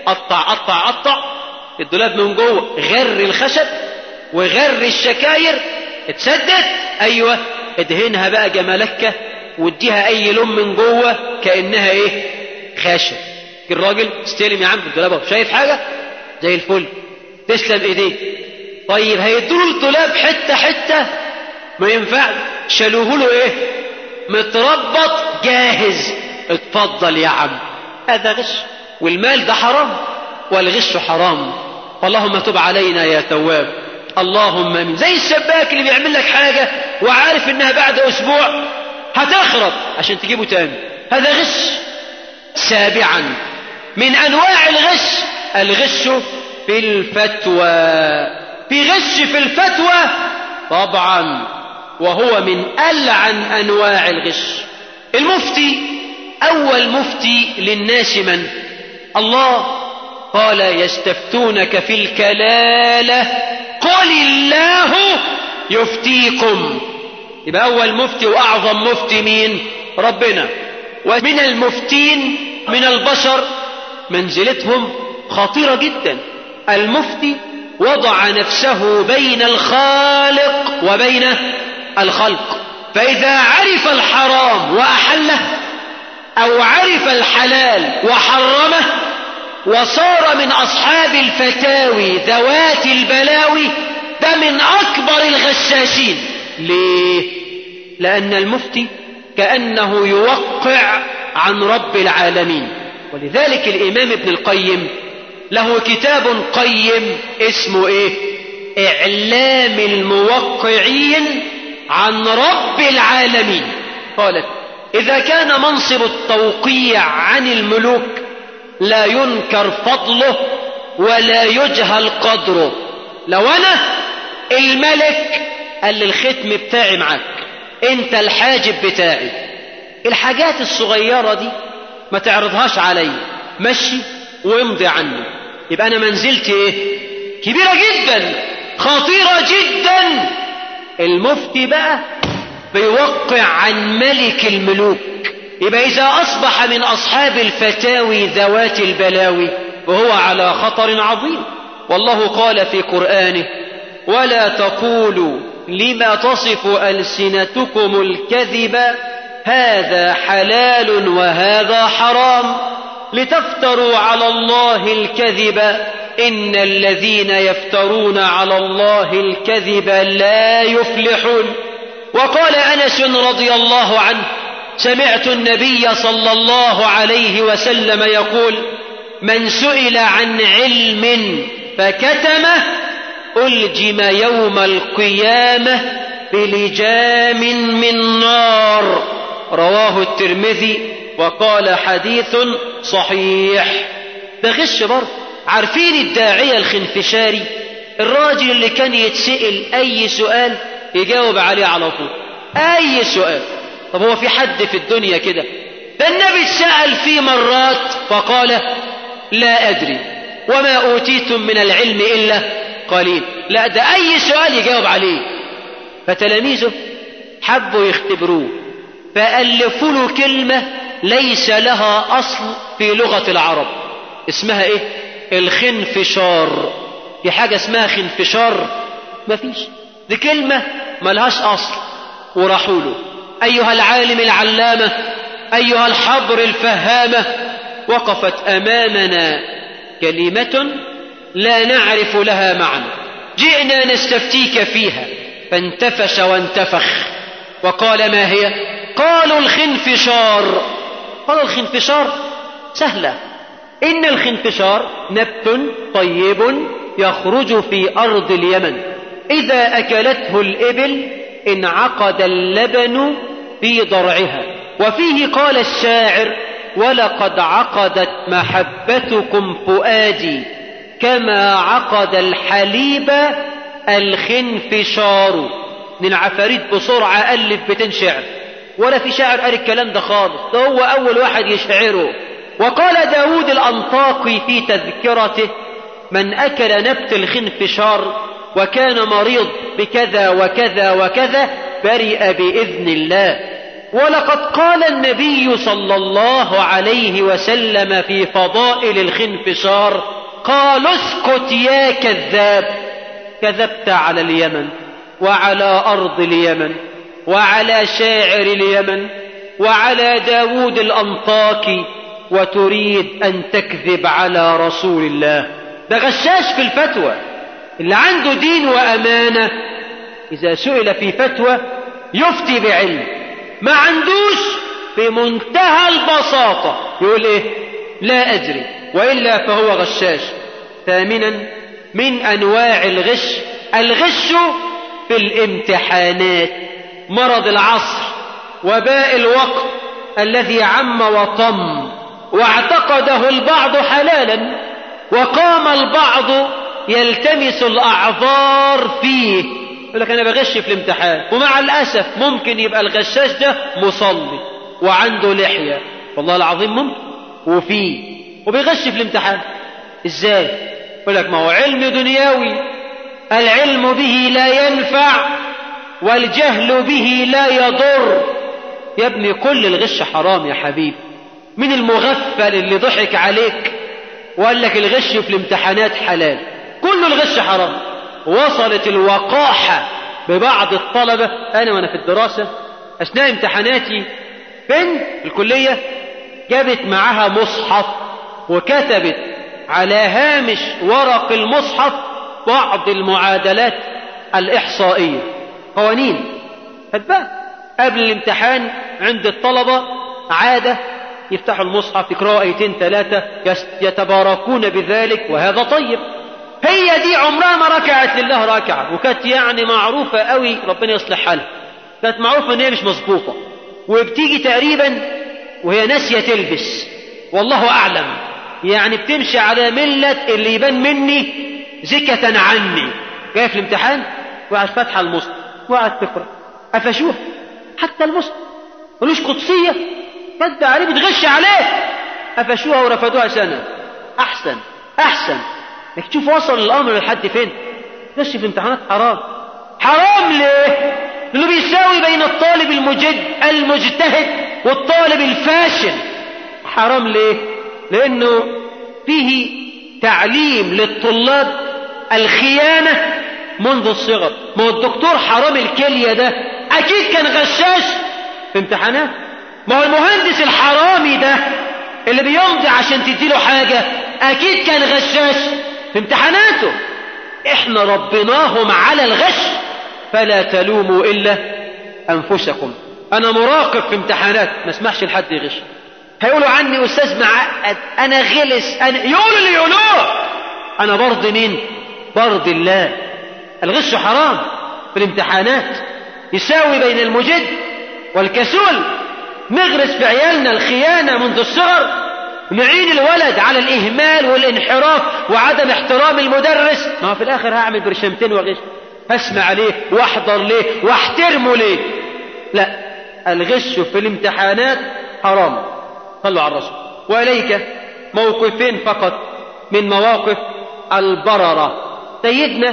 قطع قطع قطع الدولاب من جوه غر الخشب وغر الشكاير اتسدت ايوه ادهنها بقى جمالكه واديها اي لون من جوه كانها ايه خشب الراجل استلم يا عم الدولاب اهو شايف حاجه زي الفل تسلم ايديك طيب هيدوا الدولاب حته حته ما ينفع شالوه له ايه متربط جاهز اتفضل يا عم هذا غش والمال ده حرام والغش حرام اللهم تب علينا يا تواب اللهم امين زي السباك اللي بيعمل لك حاجه وعارف انها بعد اسبوع هتخرب عشان تجيبه تاني هذا غش سابعا من انواع الغش الغش في الفتوى في غش في الفتوى طبعا وهو من ألعن أنواع الغش المفتي أول مفتي للناس من الله قال يستفتونك في الكلالة قل الله يفتيكم يبقى أول مفتي وأعظم مفتي مين ربنا ومن المفتين من البشر منزلتهم خطيرة جدا المفتي وضع نفسه بين الخالق وبين الخلق فإذا عرف الحرام وأحله أو عرف الحلال وحرمه وصار من أصحاب الفتاوي ذوات البلاوي ده من أكبر الغشاشين ليه؟ لأن المفتي كأنه يوقع عن رب العالمين ولذلك الإمام ابن القيم له كتاب قيم اسمه ايه اعلام الموقعين عن رب العالمين قالت اذا كان منصب التوقيع عن الملوك لا ينكر فضله ولا يجهل قدره لو انا الملك قال لي الختم بتاعي معاك انت الحاجب بتاعي الحاجات الصغيرة دي ما تعرضهاش علي مشي وامضي عني يبقى انا منزلتي ايه كبيرة جدا خطيرة جدا المفتي بقى بيوقع عن ملك الملوك يبقى اذا اصبح من اصحاب الفتاوي ذوات البلاوي وهو على خطر عظيم والله قال في قرآنه ولا تقولوا لما تصف ألسنتكم الكذب هذا حلال وهذا حرام لتفتروا على الله الكذب إن الذين يفترون على الله الكذب لا يفلحون وقال أنس رضي الله عنه سمعت النبي صلى الله عليه وسلم يقول من سئل عن علم فكتمه ألجم يوم القيامة بلجام من نار رواه الترمذي وقال حديث صحيح ده غش برضه عارفين الداعية الخنفشاري الراجل اللي كان يتسأل أي سؤال يجاوب عليه على طول أي سؤال طب هو في حد في الدنيا كده ده النبي اتسأل فيه مرات فقال لا أدري وما أوتيتم من العلم إلا قليل لا ده أي سؤال يجاوب عليه فتلاميذه حبوا يختبروه فألفوا له كلمة ليس لها أصل في لغة العرب اسمها إيه الخنفشار في حاجة اسمها خنفشار مفيش دي كلمة ملهاش أصل وراحوا له أيها العالم العلامة أيها الحبر الفهامة وقفت أمامنا كلمة لا نعرف لها معنى جئنا نستفتيك فيها فانتفش وانتفخ وقال ما هي قالوا الخنفشار قالوا الخنفشار سهلة إن الخنفشار نبت طيب يخرج في أرض اليمن إذا أكلته الإبل انعقد اللبن في ضرعها وفيه قال الشاعر ولقد عقدت محبتكم فؤادي كما عقد الحليب الخنفشار من العفاريت بسرعة ألف بيتين شعر ولا في شاعر قال الكلام ده خالص ده هو أول واحد يشعره وقال داود الأنطاقي في تذكرته من أكل نبت الخنفشار وكان مريض بكذا وكذا وكذا برئ بإذن الله ولقد قال النبي صلى الله عليه وسلم في فضائل الخنفشار قال اسكت يا كذاب كذبت على اليمن وعلى أرض اليمن وعلى شاعر اليمن وعلى داود الأنطاكي وتريد أن تكذب على رسول الله ده غشاش في الفتوى اللي عنده دين وأمانة إذا سئل في فتوى يفتي بعلم ما عندوش بمنتهى البساطة يقول إيه لا أدري وإلا فهو غشاش ثامنا من أنواع الغش الغش في الامتحانات مرض العصر وباء الوقت الذي عم وطم واعتقده البعض حلالا وقام البعض يلتمس الأعذار فيه يقول لك أنا بغش في الامتحان ومع الأسف ممكن يبقى الغشاش ده مصلي وعنده لحية والله العظيم ممكن وفيه وبيغش في الامتحان ازاي يقول لك ما هو علم دنيوي العلم به لا ينفع والجهل به لا يضر يا ابني كل الغش حرام يا حبيبي من المغفل اللي ضحك عليك وقال لك الغش في الامتحانات حلال كل الغش حرام وصلت الوقاحة ببعض الطلبة أنا وأنا في الدراسة أثناء امتحاناتي بنت الكلية جابت معها مصحف وكتبت على هامش ورق المصحف بعض المعادلات الإحصائية قوانين هتبقى قبل الامتحان عند الطلبة عادة يفتحوا المصحف يقرأوا آيتين ثلاثة يتباركون بذلك وهذا طيب هي دي عمرها ما ركعت لله ركعة وكانت يعني معروفة قوي ربنا يصلح حالها كانت معروفة ان هي مش مظبوطة وبتيجي تقريبا وهي ناسية تلبس والله أعلم يعني بتمشي على ملة اللي يبان مني زكة عني جاية في الامتحان وقعد فاتحة المصحف وقعد تقرأ قفشوها حتى المصحف ملوش قدسية كد عليه بتغش عليه قفشوها ورفضوها سنة أحسن أحسن انك تشوف وصل الأمر لحد فين غش في الامتحانات حرام حرام ليه؟ لأنه بيساوي بين الطالب المجد المجتهد والطالب الفاشل حرام ليه؟ لأنه فيه تعليم للطلاب الخيانة منذ الصغر ما هو الدكتور حرام الكلية ده أكيد كان غشاش في امتحانات ما هو المهندس الحرامي ده اللي بيمضي عشان تديله حاجة أكيد كان غشاش في امتحاناته احنا ربناهم على الغش فلا تلوموا إلا أنفسكم أنا مراقب في امتحانات ما اسمحش لحد يغش هيقولوا عني أستاذ معقد أنا غلس أنا يقولوا اللي يقولوه أنا برضي مين برضي الله الغش حرام في الامتحانات يساوي بين المجد والكسول نغرس في عيالنا الخيانة منذ الصغر نعين الولد على الإهمال والانحراف وعدم احترام المدرس ما في الآخر هعمل برشمتين وغش هسمع ليه واحضر ليه واحترمه ليه لا الغش في الامتحانات حرام صلوا على الرسول وإليك موقفين فقط من مواقف البررة سيدنا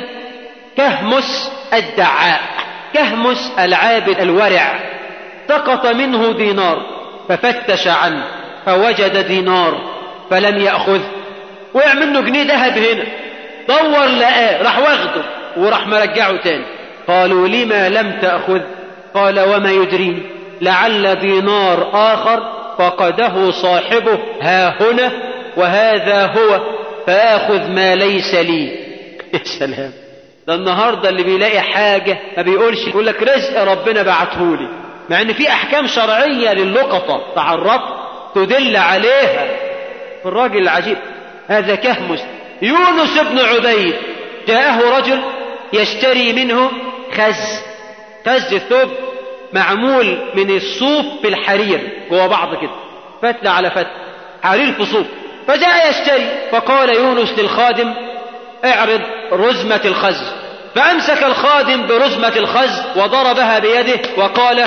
كهمس الدعاء كهمس العابد الورع سقط منه دينار ففتش عنه فوجد دينار فلم يأخذ وقع منه جنيه ذهب هنا دور لقاه راح واخده وراح مرجعه تاني قالوا لما لم تأخذ قال وما يدريني لعل دينار آخر فقده صاحبه ها هنا وهذا هو فآخذ ما ليس لي يا سلام ده النهارده اللي بيلاقي حاجة ما بيقولش يقول لك رزق ربنا بعتهولي مع ان في احكام شرعية للقطة تعرفت تدل عليها الراجل العجيب هذا كهمس يونس بن عبيد جاءه رجل يشتري منه خز خز الثوب معمول من الصوف في الحرير جوا بعض كده فتلة على فتلة حرير في صوف فجاء يشتري فقال يونس للخادم اعرض رزمة الخز فأمسك الخادم برزمة الخز وضربها بيده وقال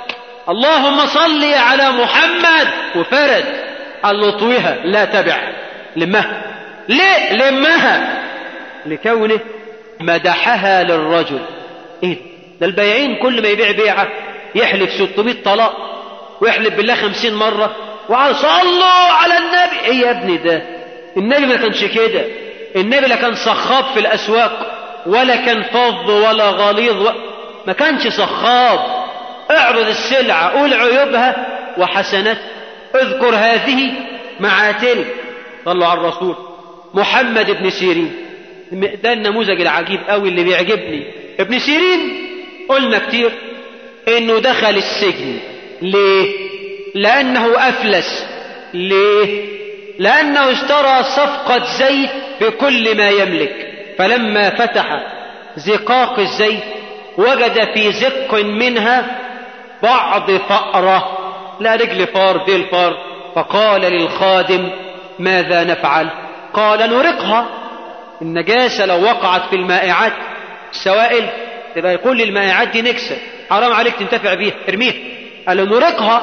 اللهم صل على محمد وفرد قال له طويها لا تبع لمها ليه لمها لكونه مدحها للرجل ايه ده البياعين كل ما يبيع بيعة يحلف 600 طلاق ويحلف بالله خمسين مرة وعلى صلوا على النبي ايه يا ابني ده النبي ما كانش كده النبي لا كان صخاب في الأسواق ولا كان فظ ولا غليظ و... ما كانش صخاب اعرض السلعة قول عيوبها وحسنات اذكر هذه مع تلك صلوا على الرسول محمد بن سيرين ده النموذج العجيب قوي اللي بيعجبني ابن سيرين قلنا كتير انه دخل السجن ليه لانه افلس ليه لانه اشترى صفقة زيت بكل ما يملك فلما فتح زقاق الزيت وجد في زق منها بعض فأرة لا رجل فار ديل فار فقال للخادم ماذا نفعل قال نرقها النجاسة لو وقعت في المائعات السوائل تبقى يقول للمائعات دي نكسة حرام عليك تنتفع بيها ارميها قال نرقها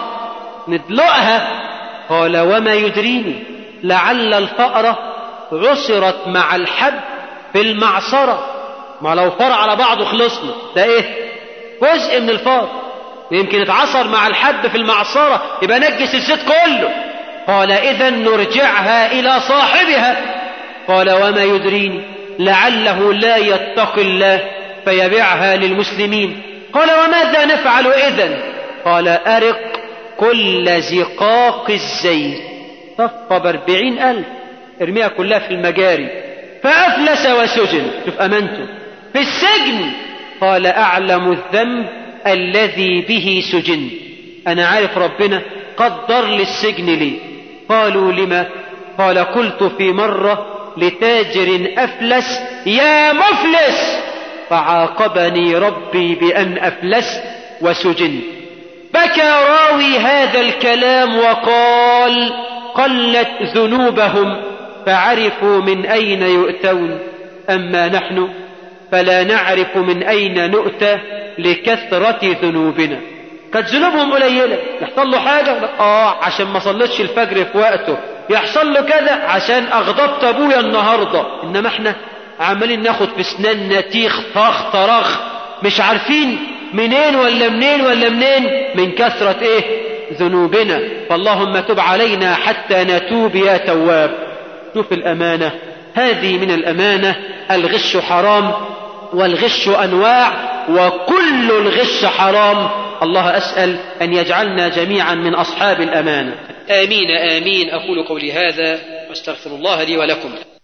ندلقها قال وما يدريني لعل الفأرة عصرت مع الحب في المعصرة ما لو فار على بعضه خلصنا ده ايه جزء من الفار يمكن اتعصر مع الحب في المعصرة يبقى نجس الزيت كله قال إذا نرجعها إلى صاحبها قال وما يدريني لعله لا يتقي الله فيبيعها للمسلمين قال وماذا نفعل إذا قال أرق كل زقاق الزيت صف باربعين ألف ارميها كلها في المجاري فأفلس وسجن شوف أمانته في السجن قال أعلم الذنب الذي به سجن أنا عارف ربنا قدر لي السجن ليه قالوا لما قال قلت في مرة لتاجر أفلس يا مفلس فعاقبني ربي بأن أفلست وسجنت بكى راوي هذا الكلام وقال قلت ذنوبهم فعرفوا من أين يؤتون أما نحن فلا نعرف من أين نؤتى لكثرة ذنوبنا كانت ذنوبهم قليلة يحصل له حاجة آه عشان ما صليتش الفجر في وقته يحصل له كذا عشان أغضبت أبويا النهاردة إنما إحنا عمالين ناخد في سناننا تيخ طخ طرخ مش عارفين منين ولا منين ولا منين من كثرة إيه ذنوبنا فاللهم تب علينا حتى نتوب يا تواب شوف الأمانة هذه من الأمانة الغش حرام والغش أنواع وكل الغش حرام الله أسأل أن يجعلنا جميعا من أصحاب الأمانة آمين آمين أقول قولي هذا واستغفر الله لي ولكم